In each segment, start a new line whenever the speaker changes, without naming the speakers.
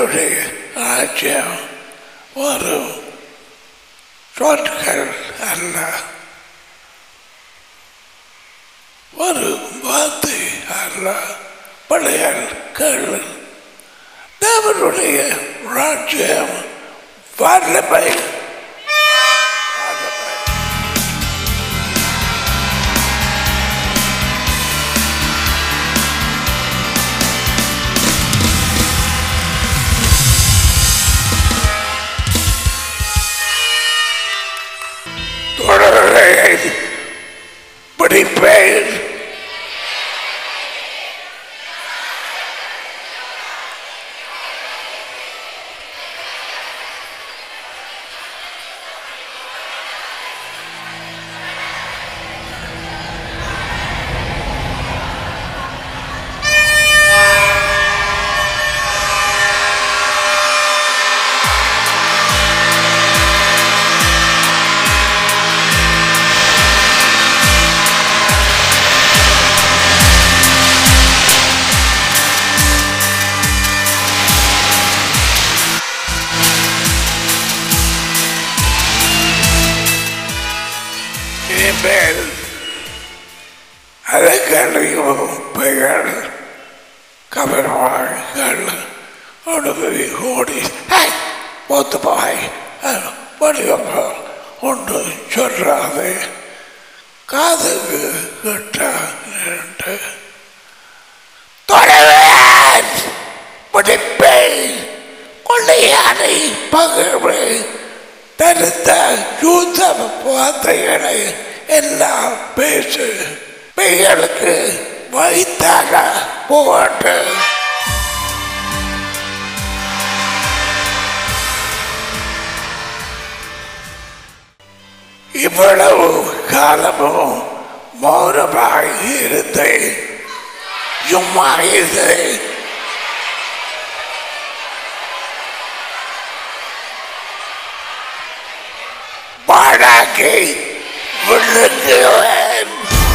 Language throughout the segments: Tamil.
தேவனுடைய ராஜ்யம் ஒரு சொற்கள் அல்ல ஒரு வார்த்தை அல்ல பழையல் கேளு தேவனுடைய ராஜ்யம் வல்லமை தொடரை படிப்பேன் இனிமேல் அதற்கடையும் பெயர் கவனமாக ஒடுவி ஓடி ஒத்து போய் வடிவப்போ ஒன்று சொல்றாது காதுக்கு கிட்ட நின்று தொடர்வேன் முடிப்பேன் கொள்ளையானை பகிர்வு தருத்த யூத வார்த்தைகளை எல்லாம் பேசு பெய்களுக்கு வைத்தாக போட்டு இவ்வளவு காலமும் மௌனமாய் இருந்தேன் சும்மா இருந்தேன் பாடாக்கி விழுங்குவேன்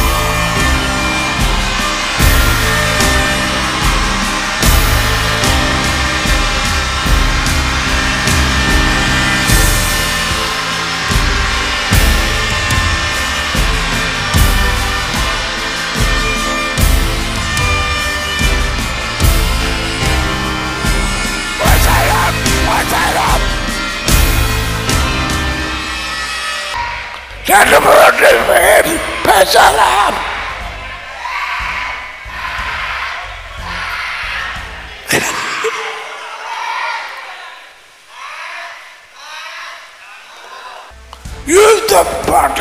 Wasalam, wasalam. Satu berdemen, wasalam. யுத்தப்பட்ட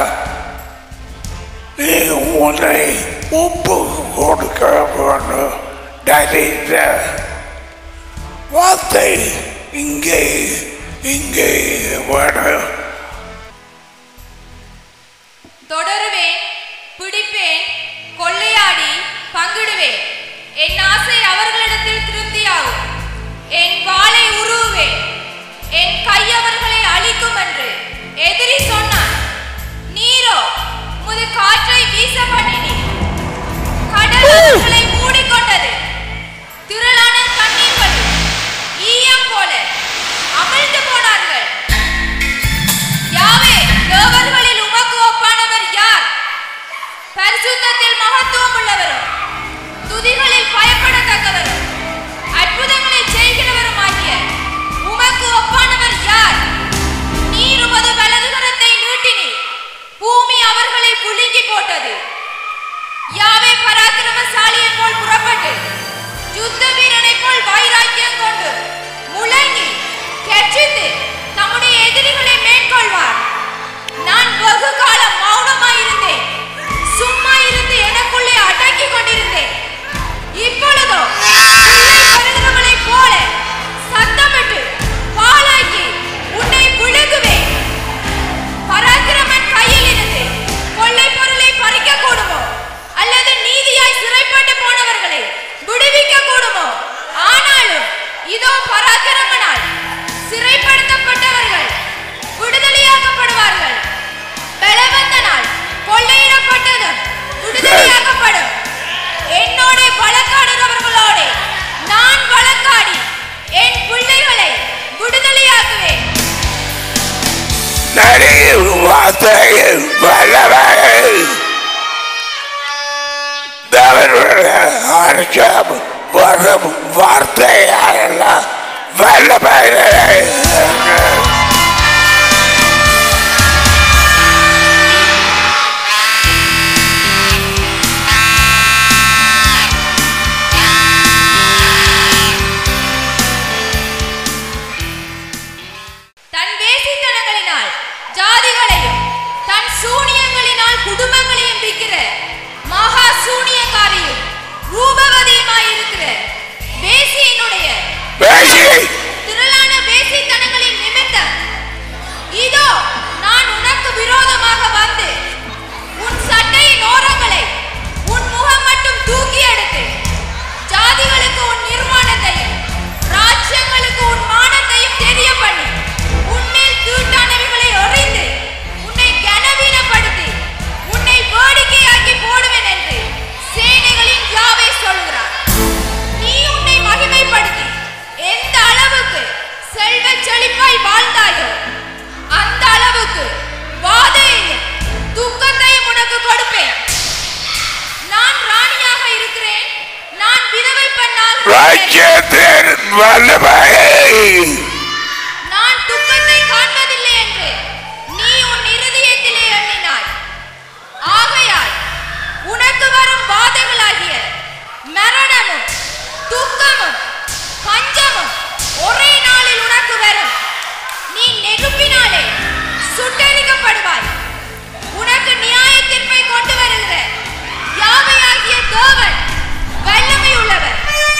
நீ உன்னை ஒப்பு கொடுக்க வேண்டும் நடித்த வார்த்தை இங்கே இங்கே வேணும்
தொடருவேன் பிடிப்பேன் கொள்ளையாடி பங்கிடுவேன் என் ஆசை அவர்களிடத்தில் திருப்தியாகும் என் வாளை உருவுவேன் என் கை அவர்களை அழிக்கும் என்று எதிரி சொன்னான் நீரோ முது காற்றை வீச பண்ணினீர் கடல் அவர்களை மூடிக்கொண்டது திரளான தண்ணீர்கள் ஈயம் போல அமிழ்ந்து போனார்கள் யாவே தேவர்களில் உமக்கு ஒப்பானவர் யார் பரிசுத்தத்தில் மகத்துவம் உள்ளவரும் துதிகளில் பயப்படத்தக்கவரும் அற்புதங்களை செய்கிறவரும் ஆகிய உமக்கு ஒப்பானவர் யார் நீர் உமது வலதுகரத்தை நீட்டினீர் பூமி அவர்களை புழுங்கி போட்டது யாவே பராக்கிரமசாலியைப் போல் புறப்பட்டு யுத்த வீரனைப் போல் வைராக்கியம் கொண்டு முழங்கி கெர்ச்சித்து தம்முடைய எதிரிகளை மேற்கொள்வார் நான் வெகு காலம் மௌனமாயிருந்தேன் சும்மா இருந்து எனக்குள்ளே அடக்கிக் கொண்டிருந்தேன் இப்பொழுதோ பிள்ளை பெறுகிறவளைப் போல சத்தமிட்டு பாலாக்கி உன்னை விழுங்குவேன் பராக்கிரமன் கையில் இருந்து கொள்ளை பொருளை பறிக்க கூடுமோ அல்லது நீதியாய் சிறைப்பட்டு போனவர்களை விடுவிக்க கூடுமோ ஆனாலும் இதோ பராக்கிரமனால் சிறைப்படுத்தப்பட்டவர்கள் விடுதலையாக்கப்படுவார்கள் பலவந்தனால்
வார்த்தை வல்லமை தேவனுடைய அர்த்தம் வரும் வார்த்தையால வல்லமை
தன் வேசித்தனங்களினால் ஜாதிகளையும் தன் சூனியங்களினால் குடும்பங்களையும் விற்கிற மகா சூனியக்காரியும் ரூபவதியுமாயிருக்கிற வேசியினுடைய
பேசி
திரளான வேசித்தனங்களின் நிமித்தம் இதோ நான் உனக்கு விரோதமாக வந்து உன் சட்டையின் ஓரங்களை உன் முகம் மட்டும் தூக்கி எடுத்து ஜாதிகளுக்கு உன் நிர்மாணத்தையும் ராஜ்யங்களுக்கு உன் மானத்தையும் தெரிய பண்ணி உன்மேல் தீட்டானவைகளை எறிந்து உன்னை கனவீனப்படுத்தி உன்னை வேடிக்கையாக்கி போடுவேன் என்று சேனைகளின் யாவை சொல்கிறார் நீ உன்னை மகிமைப்படுத்தி எந்த அளவுக்கு செல்வ செழிப்பாய் வாழ்ந்தாயோ அந்த அளவுக்கு வாதையையும் துக்கத்தையும் உனக்கு கொடுப்பேன் நான் ராணியாக இருக்கிறேன் நான் விதவை பெண்ணாக இருக்கிறேன்.
ராஜ்யத்தின் வல்லமை
நான் துக்கத்தை காண்பதில்லை என்று நீ உன் இருதயத்திலே எண்ணினாய் ஆகையால் உனக்கு வரும் பாதைகளாகிய மரணமும் துக்கமும் பஞ்சமும் ஒரே நாளில் உனக்கு வரும் நீ நெருப்பினாலே சுட்டெரிக்கப்படுவாய் உனக்கு நியாய தீர்ப்பை கொண்டு வருகிற யாவையாகிய தேவன் வல்லமை உள்ளவர்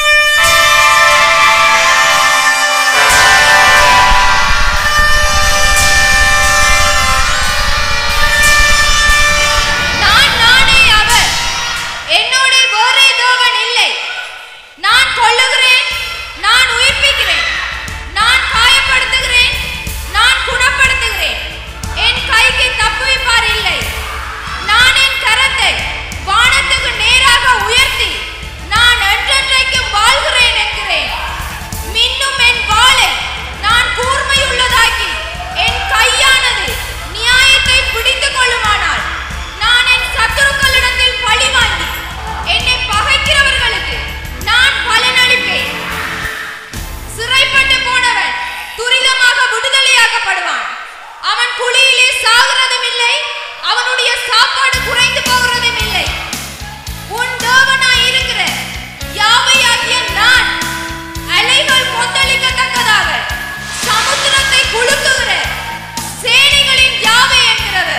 நான் நானே அவர் என்னோட வேறே தேவன் இல்லை நான் கொல்லுகிறேன் நான் உயிர்ப்பிக்கிறேன் நான் காயப்படுத்துகிறேன் நான் குணப்படுத்துகிறேன் என் கைக்கு தப்புவிப்பார் இல்லை நான் என் கரத்தை வானத்துக்கு நேராக உயர்த்தி நான் என்றென்றைக்கும் வாழ்கிறேன் என்கிறேன் மின்னும் என் வாளை நான் கூர்மையுள்ளதாக்கி என் கையானது நியாயத்தை பிடித்துக் கொள்ளுமானால் நான் என் சத்துருக்களிடத்தில் பழி வாங்கி என்னை பகைக்கிறவர்களுக்கு நான் பலனளிப்பேன் சிறைப்பட்டு போனவன் துரிதமாக விடுதலையாக்கப்படுவான் அவன் குழியிலே சாகிறதும் இல்லை அவனுடைய சாப்பாடு குறைந்து போகிறதும் இல்லை உன் தேவனாய் இருக்கிற யாவையாகிய நான் அலைகள் கொந்தளிக்கத்தக்கதாக சமுத்திரத்தை குலுக்குகிற சேனைகளின் யாவை என்கிறவர்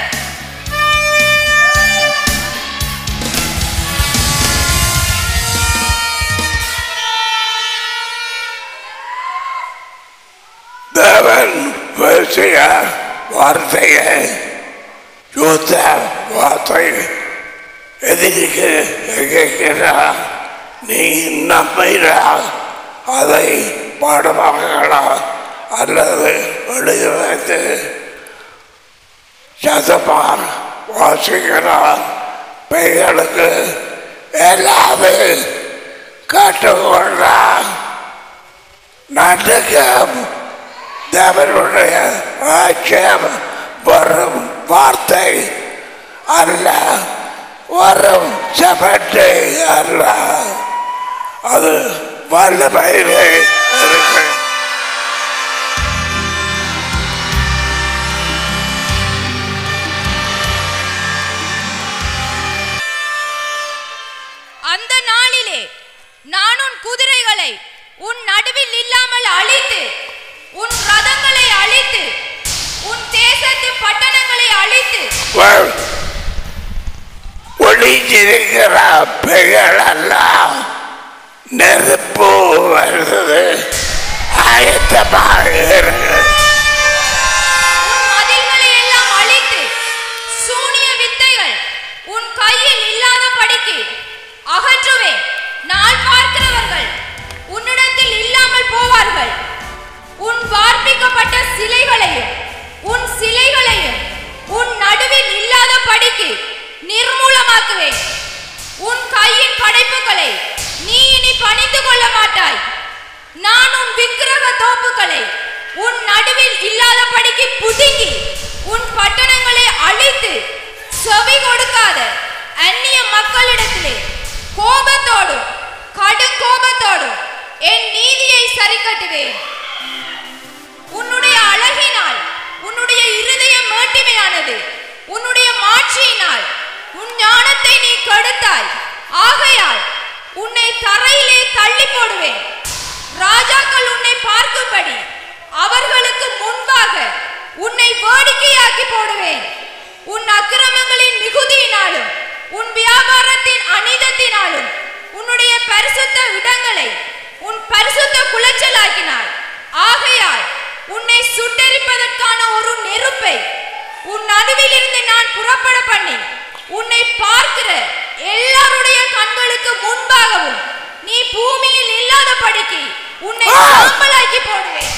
தேவன் பேசிய வார்த்தையை யூத்த வார்த்தை எதிரிக்கு கேட்கிறார் நீ நம்பினா அதை பாடமாகலா அல்லது எழுதி வைத்து சதமாக வாசிக்கிறார் பெய்களுக்கு எல்லாமே கற்றுக்கொண்டார் நாட்டுக்கும் தேவனுடைய ஆட்சியம் வரும் வார்த்தை அல்ல வரும் சபட்டை அல்ல அது வல்லமையிலே இருக்கு
அந்த நாளிலே நான் உன் குதிரைகளை உன் நடுவில் இல்லாமல் அழித்து உன் ரதங்களை அழித்து உன் தேசத்து பட்டணங்களை அழித்து
ஒ- ஒளிஞ்சிருக்கிற பெயர் எல்லாம் நெருப்பு வருது ஆயத்தமாக இருக்கு
உன் மதில்களை எல்லாம் அழித்து சூனிய வித்தைகள் உன் கையில் இல்லாதபடிக்கு அகற்றுவேன் நாள் பார்க்கிறவர்கள் உன்னிடத்தில் இல்லாமல் போவார்கள் உன் வார்ப்பிக்கப்பட்ட சிலைகளையும் உன் சிலைகளையும் உன் நடுவில் இல்லாதபடிக்கு நிர்மூலமாக்குவேன் உன் கையின் படைப்புகளை நீ இனி பணிந்து கொள்ள மாட்டாய் நான் உன் விக்கிரக தோப்புகளை உன் நடுவில் இல்லாதபடிக்கு புதுங்கி உன் பட்டணங்களை அழித்து செவி கொடுக்காத அந்நிய மக்களிடத்திலே கோபத்தோடும் கடும் கோபத்தோடும் என் நீதியை சரி கட்டுவேன் உன்னுடைய அழகினால் உன்னுடைய இருதயம் மேட்டிமையானது உன்னுடைய மாட்சியினால் உன் ஞானத்தை நீ கெடுத்தாய் ஆகையால் உன்னை தரையிலே தள்ளி போடுவேன் ராஜாக்கள் உன்னை பார்க்கும்படி அவர்களுக்கு முன்பாக உன்னை வேடிக்கையாக்கி போடுவேன் உன் அக்கிரமங்களின் மிகுதியினாலும் உன் வியாபாரத்தின் அனிதத்தினாலும் உன்னுடைய பரிசுத்த இடங்களை உன் பரிசுத்த குலைச்சலாக்கினாய் ஆகையால் உன்னை சுட்டெரிப்பதற்கான ஒரு நெருப்பை உன் நடுவிலிருந்து நான் புறப்பட பண்ணி உன்னை பார்க்கிற எல்லாருடைய கண்களுக்கு முன்பாகவும் நீ பூமியில் இல்லாதபடிக்கு உன்னை
ஆ!
சாம்பலாக்கி போடுவேன்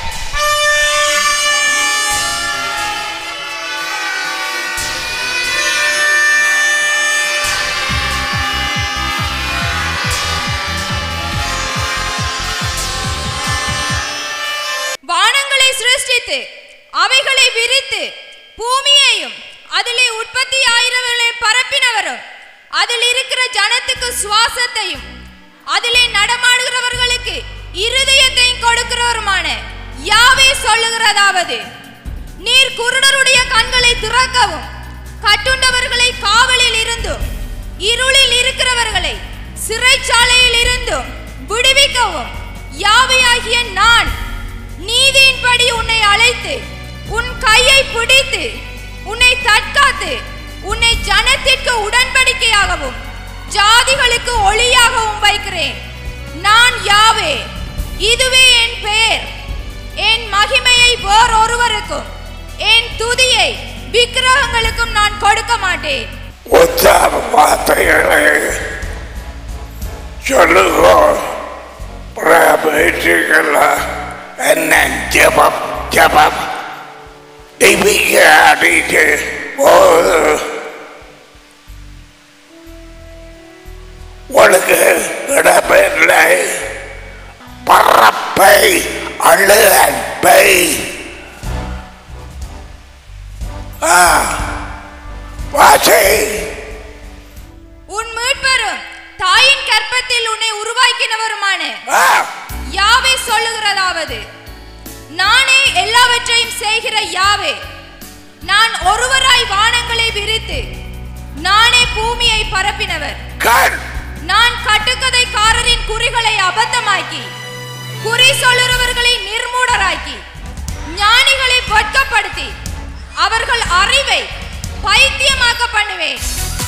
வானங்களை சிருஷ்டித்து அவைகளை விரித்து பூமியையும் அதிலே உற்பத்தி ஆயிரவர்களை பரப்பினவரும் அதில் இருக்கிற ஜனத்துக்கு சுவாசத்தையும் அதிலே நடமாடுகிறவர்களுக்கு இருதயத்தையும் கொடுக்கிறவருமான யாவே சொல்லுகிறதாவது நீர் குருடருடைய கண்களை திறக்கவும் கட்டுண்டவர்களை காவலில் இருந்தும் இருளில் இருக்கிறவர்களை சிறைச்சாலையில் இருந்தும் விடுவிக்கவும் யாவையாகிய நான் நீதியின்படி உன்னை அழைத்து உன் கையை பிடித்து உன்னை தற்காத்து உன்னை ஜனத்திற்கு உடன்படிக்கையாகவும் ஜாதிகளுக்கு ஒளியாகவும் வைக்கிறேன் நான் யாவே இதுவே என் பெயர் என் மகிமையை வேறொருவருக்கும் என் துதியை விக்கிரகங்களுக்கும் நான் கொடுக்க மாட்டேன்
உத்தார வார்த்தைகளை சொல்லுங்க பிரபேசிகள என்ன ஜபம் ஜபம் டிவிக்கு அடிச்சு போது உனக்கு இடமில்லை பறப்பை அழுகற்பை ஆ வாசை
உன் மீட்பரும் தாயின் கற்பத்தில் உன்னை உருவாக்கினவருமான
ஆ
யாவே சொல்லுகிறதாவது நானே எல்லாவற்றையும் செய்கிற யாவே நான் ஒருவராய் வானங்களை விரித்து நானே பூமியை பரப்பினவர்
கண்
நான் கட்டுக்கதைக்காரரின் குறிகளை அபத்தமாக்கி குறி சொல்லுறவர்களை நிர்மூடராக்கி ஞானிகளை வெட்கப்படுத்தி அவர்கள் அறிவை பைத்தியமாக்க பண்ணுவேன்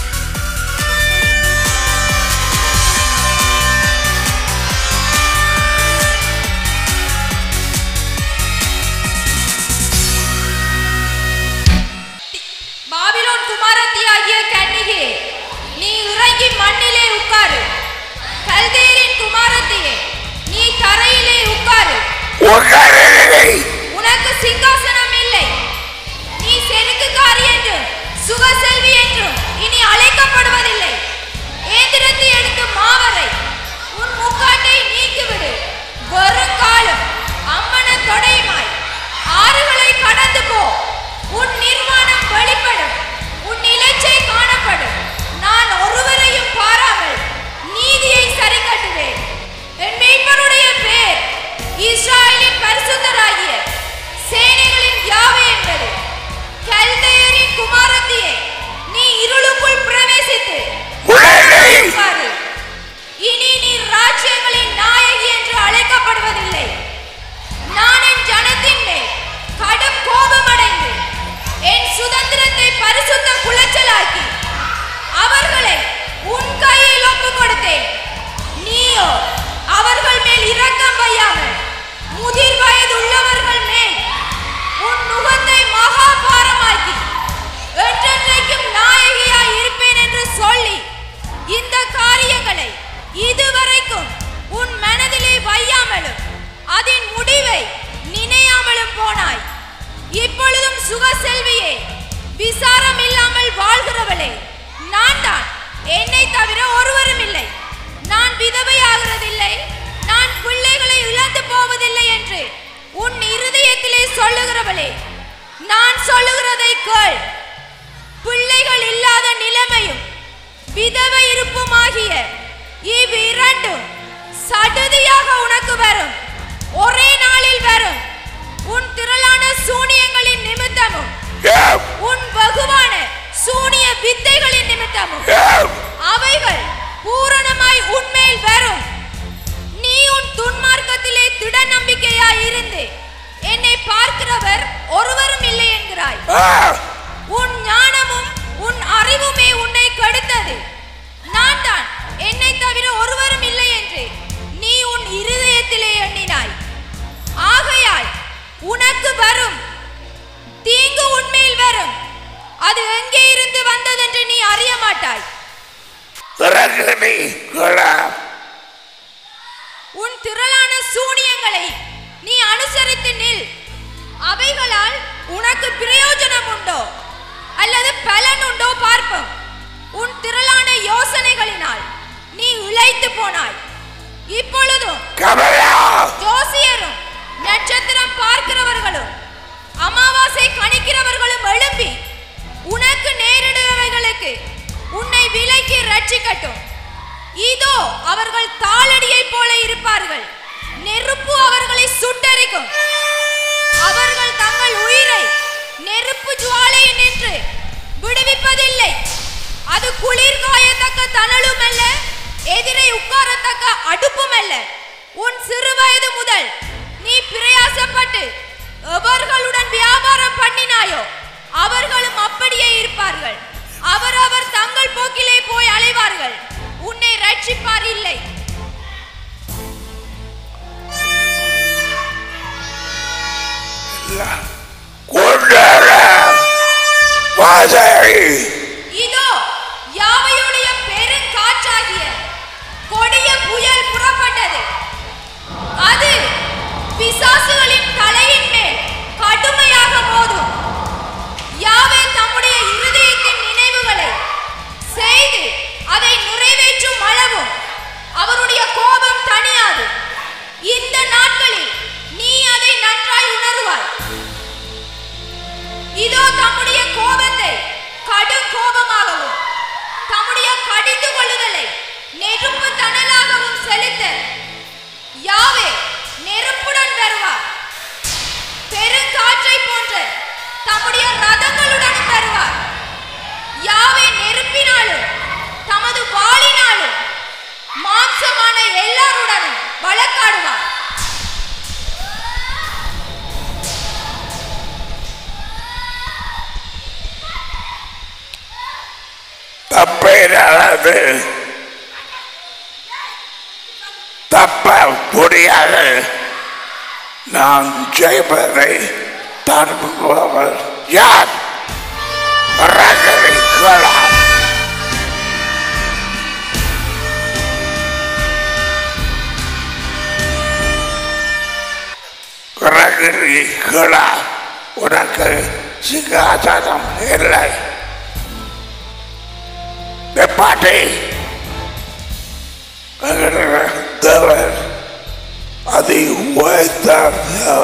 பாபிலோன் குமாரத்தியாகிய கன்னிகே நீ இறங்கி மண்ணிலே உட்காரு கல்தேரின் குமாரத்தியே நீ தரையிலே உட்காரு
உடனே
உனக்கு சிங்காசனம் இல்லை நீ செருக்குக்காரி என்றும் சுகசெல்வி என்றும் இனி அழைக்கப்படுவதில்லை ஏந்திரத்தை எடுத்து மாவரை உன் முக்காட்டை நீக்கிவிடு வெறும் காலம் அம்மன தொடையுமாய் ஆறுகளை கடந்து போ உன் நிர்வாணம் வெளிப்படும் உன் இலச்சை காணப்படும் நான் ஒருவரையும் பாராமல் நீதியை சரி கட்டுவேன் என் மீட்பருடைய பேர் இஸ்ராயலின் பரிசுத்தராகிய சேனைகளின் யாவை என்பது கல்தேயரின் குமாரத்தியே நீ இருளுக்குள் பிரவேசித்து
உடனே
உட்காரு. இனி நீ ராஜ்யங்களின் நாயகி என்று அழைக்கப்படுவதில்லை நான் என் ஜனத்தின் மேல் கடும் கோபமடைந்து என் சுதந்திரத்தை பரிசுத்த குலைச்சலாக்கி அவர்களை உன் கையில் ஒப்புக் கொடுத்தேன் நீயோ அவர்கள் மேல் இரக்கம் வையாமல் முதிர் வயது உள்ளவர்கள் மேல் உன் நுகத்தை மகா பாரமாக்கி என்றென்றைக்கும் நாயகியாய் இருப்பேன் என்று சொல்லி இந்த காரியங்களை இதுவரைக்கும் உன் மனதிலே வையாமலும் அதன் முடிவை நினையாமலும் போனாய் இப்பொழுதும் சுக செல்வியே விசாரம் இல்லாமல் வாழ்கிறவளே நான் தான் என்னை தவிர ஒருவரும் இல்லை நான் விதவையாகிறதில்லை நான் பிள்ளைகளை இழந்து போவதில்லை என்று உன் இருதயத்திலே சொல்லுகிறவளே நான் சொல்லுகிறதை கேள் பிள்ளைகள் இல்லாத நிலைமையும் விதவை இருப்புமாகிய இவ்விரண்டும் சடுதியாக உனக்கு வரும் ஒரே நாளில் வரும் உன் திரளான சூனியங்களின் நிமித்தமும்
Yeah.
உன் வகுவான சூனிய வித்தைகளின் நிமித்தமும்
Yeah.
அவைகள் பூரணமாய் உன்மேல் வரும் நீ உன் துன்மார்க்கத்திலே திட நம்பிக்கையாய் இருந்து என்னை பார்க்கிறவர் ஒருவரும் இல்லை என்கிறாய்
Ah.
உன் ஞானமும் உன் அறிவுமே உன்னை கெடுத்தது நான் தான் என்னை தவிர ஒருவரும் இல்லை என்று நீ உன் இருதயத்திலே எண்ணினாய் ஆகையால் உனக்கு வரும் தீங்கு உன்மேல் வரும் அது எங்கே இருந்து வந்ததென்று நீ அறிய மாட்டாய்
Rakani Kala.
உன் திரளான சூனியங்களை நீ அனுசரித்து நில் அவைகளால் உனக்கு பிரயோஜனம் உண்டோ அல்லது பலன் உண்டோ பார்ப்போம் உன் திரளான யோசனைகளினால் நீ இழைத்து போனாய் இப்பொழுதும்
Kamala.
ஜோசியரும் நட்சத்திரம் பார்க்கிறவர்களும் அமாவாசை கணிக்கிறவர்களும் எழும்பி உனக்கு நேரிடுபவைகளுக்கு உன்னை விலைக்கு ரட்சிக்கட்டும் இதோ அவர்கள் தாளடியைப் போல இருப்பார்கள் நெருப்பு அவர்களை சுட்டரிக்கும் அவர்கள் தங்கள் உயிரை நெருப்பு ஜுவாலை நின்று விடுவிப்பதில்லை அது குளிர் காயத்தக்க தணலும் அல்ல எதிரே உட்காரத்தக்க அடுப்பும் அல்ல உன் சிறு வயது முதல் நீ பிரயாசப்பட்டு எவர்களுடன் வியாபாரம் பண்ணினாயோ அவர்களும் அப்படியே இருப்பார்கள் அவரவர் தங்கள் போக்கிலே போய் அலைவார்கள் உன்னை ரட்சிப்பார் இல்லை
Kundara. Vasai.
இதோ யாவையுடைய பெருங்காற்றாகிய கொடிய புயல் புறப்பட்டது அது பிசாசுகளின் தலையின் மேல் கடுமையாக மோதும் யாவே தம்முடைய இருதயத்தின் நினைவுகளை செய்து அதை நிறைவேற்றும் அளவும் அவருடைய கோபம் தணியாது இந்த நாட்களில் நீ அதை நன்றாய் உணருவாய் இதோ தம்முடைய கோபத்தை கடும் கோபமாகவும் தம்முடைய கடிந்து கொள்ளுதலை நெருப்பு தணலாகவும் செலுத்த யாவே நெருப்புடன் வருவார் பெருங்காற்றை போன்ற தம்முடைய ரதங்களுடன் வருவார் யாவே நெருப்பினாலும் தமது வாளினாலும் மாம்சமான எல்லாருடனும் வழக்காடுவார்
தப்பையானது தப்ப முடியாது நான் ஜெயிப்பதை தடுப்பவர் யார் ரகரி கலா ரகரி கலா உனக்கு சிங்காசனம் இல்லை பாட்டி தேவர் அதை உழைத்தார்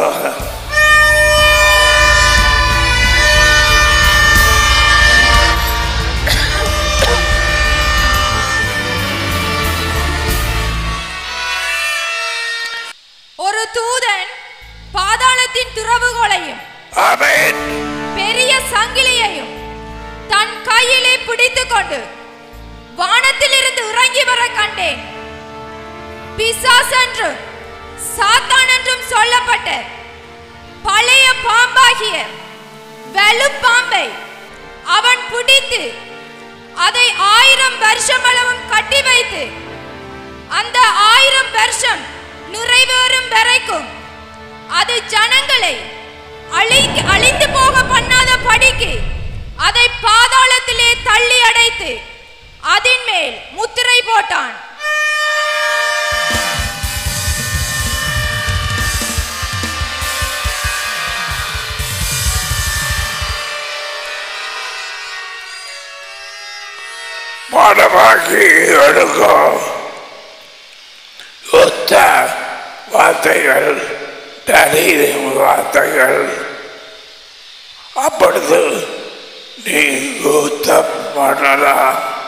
ஒரு தூதன் பாதாளத்தின் திறவுகோலையும்
ஆமென்
பெரிய சங்கிலியையும் தன் கையிலே பிடித்துக்கொண்டு வானத்திலிருந்து இறங்கி வர கண்டேன் பிசாஸ் என்றும் சாத்தான் என்றும் சொல்லப்பட்ட பழைய பாம்பாகிய வெளுப்பாம்பை அவன் பிடித்து அதை ஆயிரம் வருஷமளவும் கட்டி வைத்து அந்த ஆயிரம் வருஷம் நிறைவேறும் வரைக்கும் அது ஜனங்களை அழி அழிந்து போக பண்ணாத படிக்கு அதை பாதாளத்திலே தள்ளி அடைத்து அதின் மேல் முத்திரை போட்டான்
பாடமாக்கி எடுக்கும் ஒத்த வார்த்தைகள் தனீரின் வார்த்தைகள் அப்பொழுது நீ யுத்தம் பண்ணலாம்